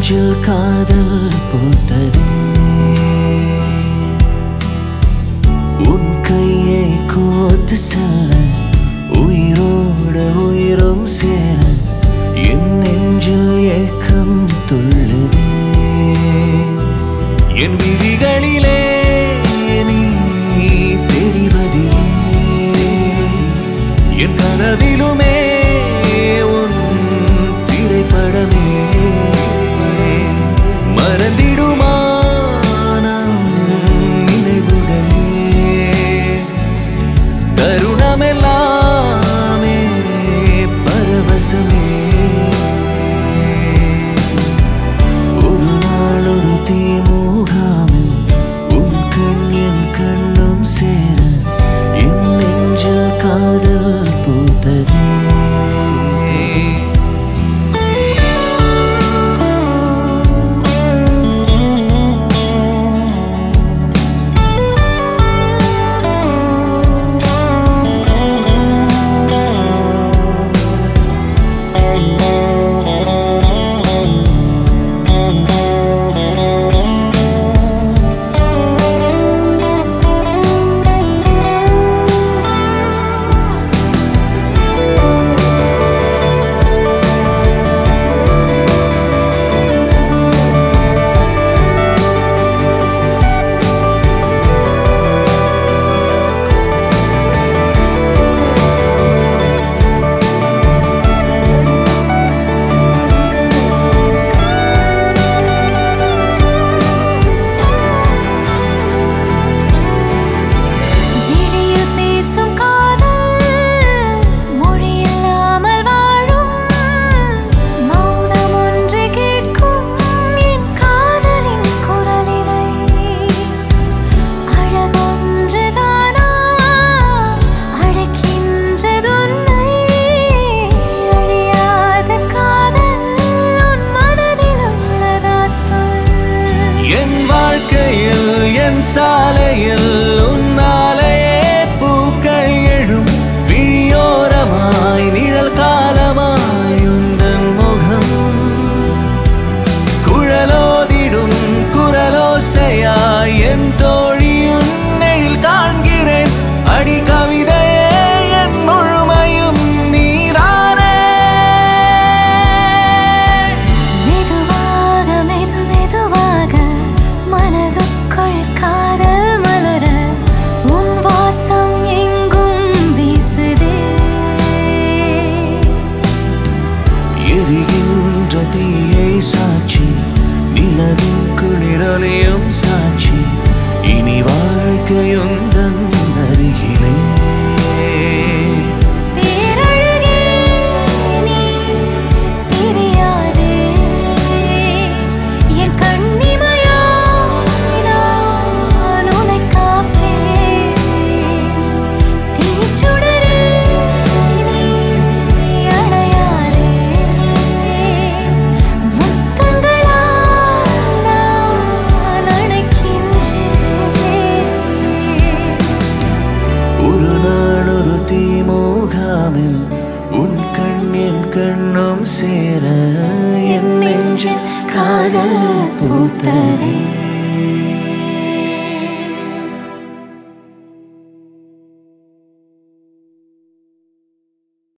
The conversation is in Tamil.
நெஞ்சில் காதல் பூத்ததே உன் கையை கோத்து செல்ல உயிரோட உயிரும் சேர என் நெஞ்சில் ஏக்கம் துள்ளுதே என் விழிகளிலே நீ தெரிவதிலே என் கனவிலுமே உன் திரைப்படமே மறந்திடுமா நம் நினைவுகளே தருணமெல்லாமே பரவசமே ஒரு நாள் ஒரு தீமோகாமல் உன் கண் என் கண்ணும் சேர என் நெஞ்சில் காதல் பூத்ததே விழியில் பேசும் காதல் மொழியில்லாமல் வாழும் மௌனம் ஒன்று கேட்கும் என் காதலின் குரலினை அழகொன்றுதானா அழைக்கின்றதுன்னை அழியாத காதல் உன் மனதில் உள்ளதா சொல் என் வாழ்க்கையில் என் சாலையில் உன்னாலேயே பூக்கள் எழும் விழியோரமாய் நிழல் காலமாய் உந்தன் முகம் குழலோதிடும் குரலோசையாய் என் தோழி உன்னில் காண்கிறேன் அடி கவிதையே என் முழுமையும் நீரானே மெதுவாக மெது மெதுவாக மனதுக்குள் காதல் மலர உன் வாசம் எங்கும் வீசுதே எரிகின்ற தீயை சாட்சி நிலவின் குளிரலையும் சாட்சி இனி வாழ்க்கையுந்தன் அருகிலே பேரழகே நீ பிரியாதே என் கண்ணிமையாய் நான் உன்னை காப்பேன் தீச்சுடரே நீ அணையாதே முத்தங்களால் நான் அணைக்கின்றேன் ஒரு நாள் ஒரு தீமோகாமில் உன் கண் என் கண்ணும் சேர என் நெஞ்சில் காதல் பூத்ததே